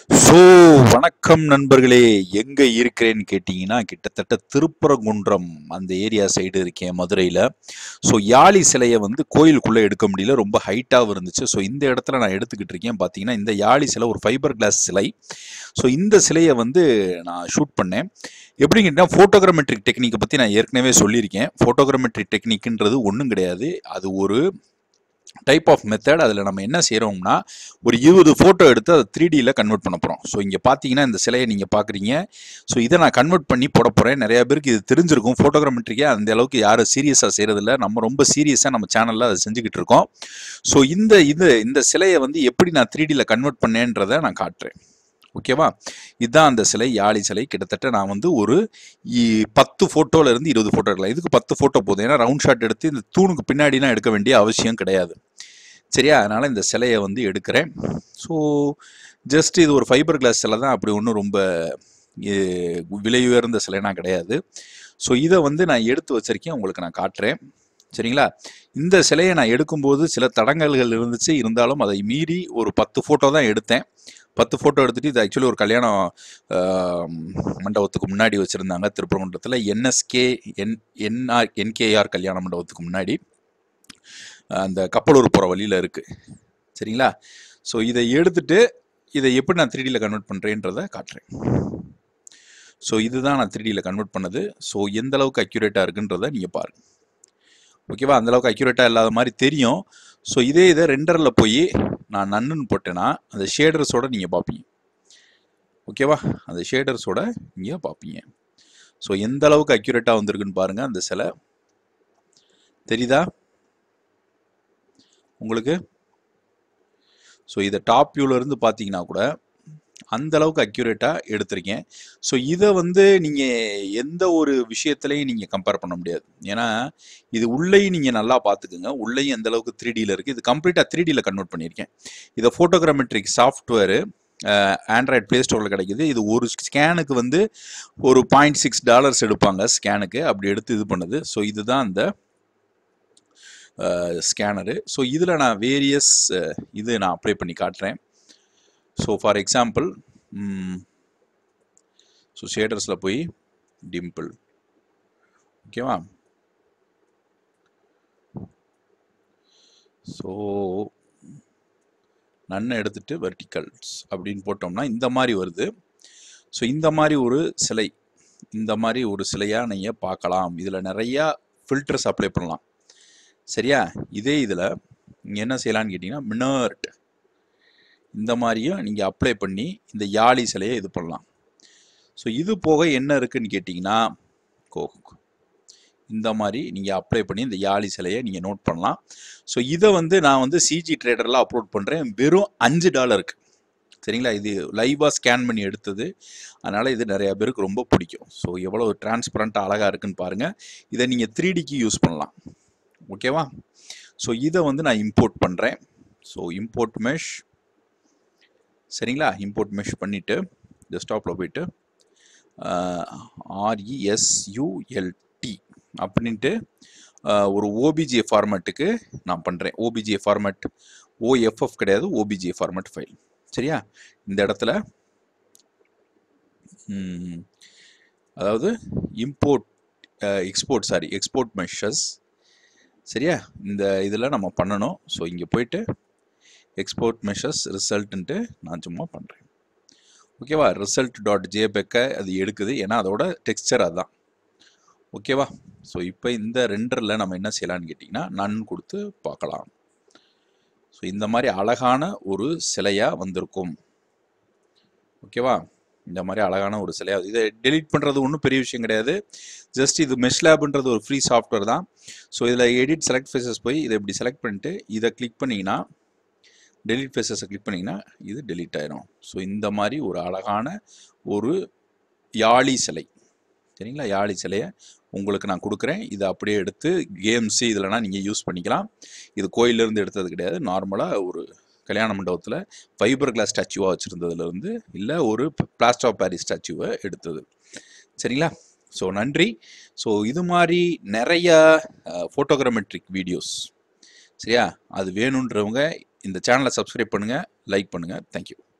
so வணக்கம் நண்பர்களே எங்கே இருக்கிறேன்னு கேட்டிங்கன்னா கிட்டத்தட்ட திருப்பரங்குன்றம் அந்த ஏரியா சைடு இருக்கேன் மதுரையில் ஸோ யாழி சிலையை வந்து கோயிலுக்குள்ளே எடுக்க முடியல ரொம்ப ஹைட்டாகவும் இருந்துச்சு ஸோ இந்த இடத்துல நான் எடுத்துக்கிட்டு இருக்கேன் பார்த்தீங்கன்னா இந்த யாழி சிலை ஒரு ஃபைபர் கிளாஸ் சிலை ஸோ இந்த சிலையை வந்து நான் ஷூட் பண்ணேன் எப்படின்னு கேட்டால் ஃபோட்டோகிராமெட்ரிக் டெக்னிக்கை பற்றி நான் ஏற்கனவே சொல்லியிருக்கேன் ஃபோட்டோகிராமெட்ரிக் டெக்னிக்ன்றது ஒன்றும் கிடையாது அது ஒரு டைப் ஆஃப் மெத்தட் அதில் நம்ம என்ன செய்கிறோம்னா ஒரு இருபது ஃபோட்டோ எடுத்து அதை த்ரீ டியில் கன்வெர்ட் பண்ண போகிறோம் ஸோ இங்கே பார்த்தீங்கன்னா இந்த சிலையை நீங்கள் பார்க்குறீங்க ஸோ இதை நான் கன்வெர்ட் பண்ணி போட போகிறேன் நிறைய பேருக்கு இது தெரிஞ்சிருக்கும் ஃபோட்டோகிராமெட்ரிக்கே அந்த அளவுக்கு யாரும் சீரியஸாக செய்கிறதில்ல நம்ம ரொம்ப சீரியஸாக நம்ம சேனலில் அதை செஞ்சுக்கிட்டு இருக்கோம் ஸோ இந்த இது இந்த சிலையை வந்து எப்படி நான் த்ரீ டியில் கன்வெர்ட் பண்ணேன்றதை நான் காட்டுறேன் ஓகேவா இதுதான் அந்த சிலை யாழி சிலை கிட்டத்தட்ட நான் வந்து ஒரு இ- பத்து ஃபோட்டோல இருந்து இருபது ஃபோட்டோ எடுக்கலாம் இதுக்கு பத்து ஃபோட்டோ போதும் ஏன்னா ரவுண்ட் ஷாட் எடுத்து இந்த தூணுக்கு பின்னாடிலாம் எடுக்க வேண்டிய அவசியம் கிடையாது சரியா அதனால் இந்த சிலையை வந்து எடுக்கிறேன் ஸோ ஜஸ்ட் இது ஒரு ஃபைபர் கிளாஸ் சிலை தான் அப்படி ஒன்றும் ரொம்ப எ, விலை உயர்ந்த சிலைனா கிடையாது ஸோ இதை வந்து நான் எடுத்து வச்சிருக்கேன் உங்களுக்கு நான் காட்டுறேன் சரிங்களா இந்த சிலையை நான் எடுக்கும்போது சில தடங்கல்கள் இருந்துச்சு இருந்தாலும் அதை மீறி ஒரு பத்து ஃபோட்டோ தான் எடுத்தேன் பத்து ஃபோட்டோ எடுத்துட்டு இது ஆக்சுவலி ஒரு கல்யாணம் ஆஹ், மண்டபத்துக்கு முன்னாடி வச்சுருந்தாங்க திருப்பரங்குன்றத்தில் என்எஸ்கே என் என்ஆர் என்கேஆர் கல்யாண மண்டபத்துக்கு முன்னாடி அந்த கப்பலூர் போகிற வழியில் இருக்குது சரிங்களா ஸோ இதை எடுத்துட்டு இதை எப்படி நான் த்ரீ டியில் கன்வெர்ட் பண்ணுறேன்றதை காட்டுறேன் ஸோ இதுதான் நான் த்ரீ டியில் கன்வெர்ட் பண்ணது ஸோ எந்த அளவுக்கு அக்யூரேட்டாக இருக்குன்றதை நீங்கள் பாருங்க ஓகேவா அந்த அளவுக்கு அக்யூரேட்டாக இல்லாத மாதிரி தெரியும் ஸோ இதே இதை ரெண்டரில் போய் நான் நன்னுன்னு போட்டேன்னா அந்த ஷேடர்ஸோட நீங்கள் பார்ப்பீங்க ஓகேவா அந்த ஷேடர்ஸோட நீங்கள் பார்ப்பீங்க ஸோ எந்த அளவுக்கு அக்யூரேட்டாக வந்திருக்குன்னு பாருங்கள் அந்த சிலை தெரியுதா உங்களுக்கு ஸோ இதை டாப் வியூல இருந்து பார்த்தீங்கன்னா கூட அந்த அளவுக்கு அக்யூரேட்டாக எடுத்திருக்கேன் ஸோ இதை வந்து நீங்கள் எந்த ஒரு விஷயத்துலையும் நீங்கள் கம்பேர் பண்ண முடியாது ஏன்னா இது உள்ளேயும் நீங்கள் நல்லா பார்த்துக்குங்க உள்ளேயும் எந்த அளவுக்கு த்ரீ டியில் இருக்குது இது கம்ப்ளீட்டாக த்ரீ டியில் கன்வெர்ட் பண்ணியிருக்கேன் இதை ஃபோட்டோகிராமெட்ரிக் சாஃப்ட்வேரு ஆண்ட்ராய்ட் ப்ளே ஸ்டோரில் கிடைக்குது இது ஒரு ஸ்கேனுக்கு வந்து ஒரு பாயிண்ட் சிக்ஸ் டாலர்ஸ் எடுப்பாங்க ஸ்கேனுக்கு அப்படி எடுத்து இது பண்ணுது ஸோ இதுதான் அந்த ஸ்கேனரு ஸோ இதில் நான் வேரியஸ் இது நான் அப்ளை பண்ணி காட்டுறேன் ஸோ ஃபார் எக்ஸாம்பிள் ஸோ ஷேடர்ஸில் போய் டிம்பிள் ஓகேவா ஸோ நன்னை எடுத்துட்டு வெர்டிகல்ஸ் அப்படின்னு போட்டோம்னா இந்த மாதிரி வருது ஸோ இந்த மாதிரி ஒரு சிலை இந்த மாதிரி ஒரு சிலையாக நீங்கள் பார்க்கலாம் இதில் நிறையா ஃபில்டர்ஸ் அப்ளை பண்ணலாம் சரியா இதே இதில் நீங்கள் என்ன செய்யலாம்னு கேட்டிங்கன்னா மினர்ட் இந்த மாதிரியும் நீங்கள் அப்ளை பண்ணி இந்த யாழி சிலையை இது பண்ணலாம் ஸோ இது போக என்ன இருக்குன்னு கேட்டிங்கன்னா கோக் இந்த மாதிரி நீங்கள் அப்ளை பண்ணி இந்த யாழி சிலையை நீங்கள் நோட் பண்ணலாம் ஸோ இதை வந்து நான் வந்து சிஜி ட்ரேடரில் அப்லோட் பண்ணுறேன் வெறும் அஞ்சு டாலருக்கு சரிங்களா இது லைவாக ஸ்கேன் பண்ணி எடுத்தது அதனால் இது நிறையா பேருக்கு ரொம்ப பிடிக்கும் ஸோ எவ்வளோ டிரான்ஸ்பரண்ட்டாக அழகாக இருக்குன்னு பாருங்கள் இதை நீங்கள் த்ரீ டிக்கு யூஸ் பண்ணலாம் ஓகேவா ஸோ இதை வந்து நான் இம்போர்ட் பண்ணுறேன் ஸோ இம்போர்ட் மெஷ் சரிங்களா இம்போர்ட் மெஷ் பண்ணிவிட்டு டெஸ்க்டாப்பில் போயிட்டு ஆர்இஎஸ்யூஎல்டி அப்படின்ட்டு ஆஹ், ஒரு ஓபிஜே ஃபார்மேட்டுக்கு நான் பண்ணுறேன் ஓபிஜே ஃபார்மேட் ஓஎஃப்எஃப் கிடையாது ஓபிஜே ஃபார்மேட் ஃபைல் சரியா இந்த இடத்துல ம், அதாவது import export sorry export measures சரியா இந்த இதில் நம்ம பண்ணணும் ஸோ இங்கே போயிட்டு எக்ஸ்போர்ட் மெஷர்ஸ் ரிசல்ட்டுன்ட்டு நான் சும்மா பண்ணுறேன் ஓகேவா ரிசல்ட் டாட் ஜேபெக்கை அது எடுக்குது ஏன்னா அதோட டெக்ஸ்சர் அதுதான் ஓகேவா ஸோ இப்போ இந்த ரெண்டரில் நம்ம என்ன செய்யலாம்னு கேட்டிங்கன்னா நன் கொடுத்து பார்க்கலாம் ஸோ இந்த மாதிரி அழகான ஒரு சிலையாக வந்திருக்கும் ஓகேவா இந்த மாதிரி அழகான ஒரு சிலையாக இதை டெலீட் பண்ணுறது ஒன்றும் பெரிய விஷயம் கிடையாது ஜஸ்ட் இது மெஷ் லேப்ன்றது ஒரு ஃப்ரீ சாஃப்ட்வேர் தான் ஸோ இதில் எடிட் செலக்ட் ஃபேஸஸ் போய் இதை இப்படி செலக்ட் பண்ணிட்டு இதை கிளிக் பண்ணிங்கன்னா டெலீட் ஃபேஸஸை கிளிக் பண்ணிங்கன்னா இது டெலீட் ஆயிரும் ஸோ இந்த மாதிரி ஒரு அழகான ஒரு யாழி சிலை சரிங்களா யாழி சிலையை உங்களுக்கு நான் கொடுக்குறேன் இதை அப்படியே எடுத்து கேம்ஸ் இதெல்லாம் நீங்கள் யூஸ் பண்ணிக்கலாம் இது கோயிலிருந்து எடுத்தது கிடையாது நார்மலாக ஒரு கல்யாண மண்டபத்தில் ஃபைபர் கிளாஸ் ஸ்டாச்சுவாக வச்சுருந்ததுலேருந்து இல்லை ஒரு பிளாஸ்டர் ஆஃப் பாரிஸ் ஸ்டாச்சுவை எடுத்தது சரிங்களா ஸோ நன்றி ஸோ இது மாதிரி நிறைய ஃபோட்டோகிராமெட்ரிக் வீடியோஸ் சரியா அது வேணுன்றவங்க இந்த சேனலை சப்ஸ்கிரைப் பண்ணுங்கள் லைக் பண்ணுங்கள் தேங்க்யூ